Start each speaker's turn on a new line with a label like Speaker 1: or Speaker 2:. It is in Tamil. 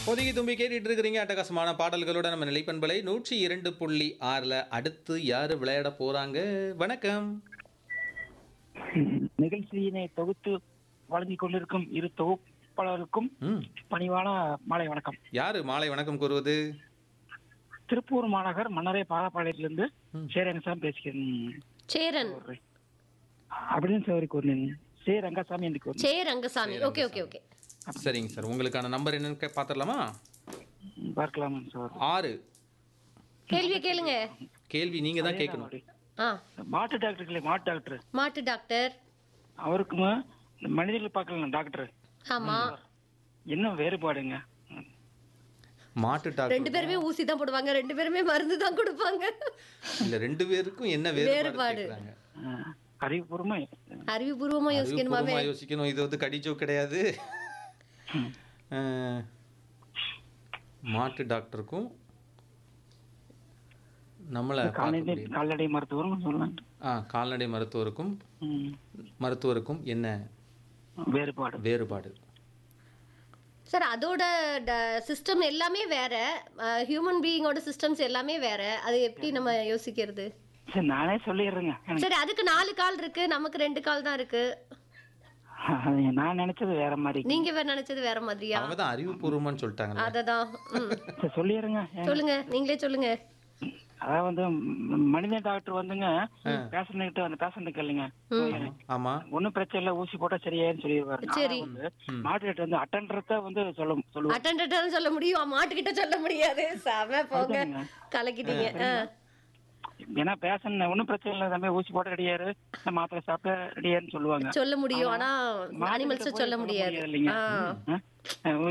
Speaker 1: ஒதுங்கி தும்பி கேட்டுட்டு இருக்கிறீங்க அட்டகாசமான பாடல்களோட நம்ம நிலைப்பண்பலை நூற்றி இரண்டு புள்ளி ஆறுல அடுத்து யாரு விளையாட போறாங்க வணக்கம்
Speaker 2: நிகழ்ச்சியினை தொகுத்து வழங்கிக் கொண்டிருக்கும் இரு தொகுப்பாளருக்கும்
Speaker 1: ம்
Speaker 2: பணிவான மாலை வணக்கம்
Speaker 1: யாரு மாலை வணக்கம் கூறுவது
Speaker 2: திருப்பூர் மாநகர் மன்னரை பாலப்பாளையத்திலிருந்து
Speaker 1: ம்.
Speaker 2: சேரங்கசாமி பேசுகிறேன்
Speaker 3: சேரன்
Speaker 2: அப்படின்னு சரி கூறினேன் சே ரங்கசாமி என்று கூறினேன்
Speaker 3: சே ரங்கசாமி ஓகே ஓகே ஓகே
Speaker 1: சரிங்க சார் உங்களுக்கான நம்பர் என்னன்னு கே- பார்த்துடலாமா
Speaker 2: பார்க்கலாம் சார்
Speaker 1: ஆறு
Speaker 3: கேள்வியை கேளுங்க
Speaker 1: கேள்வி நீங்க தான் கேட்கணும்
Speaker 3: ஆ
Speaker 2: மாட்டு டாக்டர் இல்லையா மாட்டு டாக்டர்
Speaker 3: மாட்டு டாக்டர்
Speaker 2: அவருக்குமே இந்த மனிதர்கள் பார்க்கலாம் டாக்டர்
Speaker 3: ஆமா
Speaker 2: என்ன வேறுபாடுங்க
Speaker 1: மாட்டு
Speaker 3: ரெண்டு
Speaker 1: டாக்டர்
Speaker 3: பேருமே ஊசி தான் போடுவாங்க ரெண்டு பேருமே மருந்து தான் கொடுப்பாங்க
Speaker 1: இல்ல ரெண்டு பேருக்கும் என்ன வேறுபாடு
Speaker 3: வேறுபாடு.
Speaker 1: கேக்குறாங்க
Speaker 2: அஹ், அறிவுபூர்வமா
Speaker 3: அறிவுபூர்வமா யோசிக்கணுமாமே
Speaker 1: அறிவுபூர்வமா யோசிக்கணும் இது வந்து கடிஜோ கிடையாது அஹ், மாட்டு டாக்டருக்கும் நம்மளை
Speaker 2: கால்நடை
Speaker 1: பார்க்கக்கூடிய-
Speaker 2: கால்நடை மருத்துவரும் சொல்லலாம்
Speaker 1: ஆ கால்நடை மருத்துவருக்கும்
Speaker 2: ம்,
Speaker 1: மருத்துவருக்கும் என்ன
Speaker 2: வேறுபாடு
Speaker 1: வேறுபாடு
Speaker 3: சார் அதோட சிஸ்டம் எல்லாமே வேற ஹியூமன் பீயிங்கோட சிஸ்டம்ஸ் எல்லாமே வேற அது எப்படி நம்ம யோசிக்கிறது
Speaker 2: சரி நானே சொல்லிடுறேங்க எனக்கு
Speaker 3: சரி அதுக்கு நாலு கால் இருக்கு நமக்கு ரெண்டு கால் தான் இருக்கு
Speaker 2: அது நான் நினைச்சது வேற மாதிரி
Speaker 3: நீங்க வேற நினைச்சது வேற மாதிரியா
Speaker 1: அவங்க தான் அறிவுபூர்வமான்னு சொல்லிட்டாங்கல்ல
Speaker 3: அததான் ம்.
Speaker 2: சரி சொல்லிடுறேங்க
Speaker 3: சொல்லுங்க நீங்களே சொல்லுங்க
Speaker 2: அதாவது வந்து ம், மனித டாக்டர் வந்துங்க பேஷண்ட் கிட்ட அந்த பேஷண்ட் இல்லைங்க
Speaker 1: ஆமா
Speaker 2: ஒண்ணும் பிரச்சனை இல்ல ஊசி போட்டா சரியாயின்னு சொல்லிடுவாரு
Speaker 3: சரி.
Speaker 2: ஆனா வந்து மாட்டு டாக்டர் வந்து அட்டன்றத வந்து சொல்ல சொல்லுவாங்க
Speaker 3: அட்டன்டர் சொல்ல முடியும் மாட்டுக்கிட்ட சொல்ல முடியாது செம போங்க
Speaker 2: அதுதானுங்க.
Speaker 3: கலக்கிட்டீங்க ஆ.
Speaker 2: ஏன்னா பேஷண்ட் ஒண்ணும் பிரச்சனை இல்ல தம்பி ஊசி போட்டா ரெடியாரு இந்த மாத்திரை சாப்பிட்டா ரெடியாருன்னு சொல்லுவாங்க
Speaker 3: சொல்ல முடியும் ஆனா
Speaker 2: மாட்டுக்கிட்ட
Speaker 3: அனிமல்ஸ்
Speaker 2: போய்
Speaker 3: சொல்ல முடியாது
Speaker 2: இல்லைங்க
Speaker 3: ஆ.
Speaker 2: ஆ?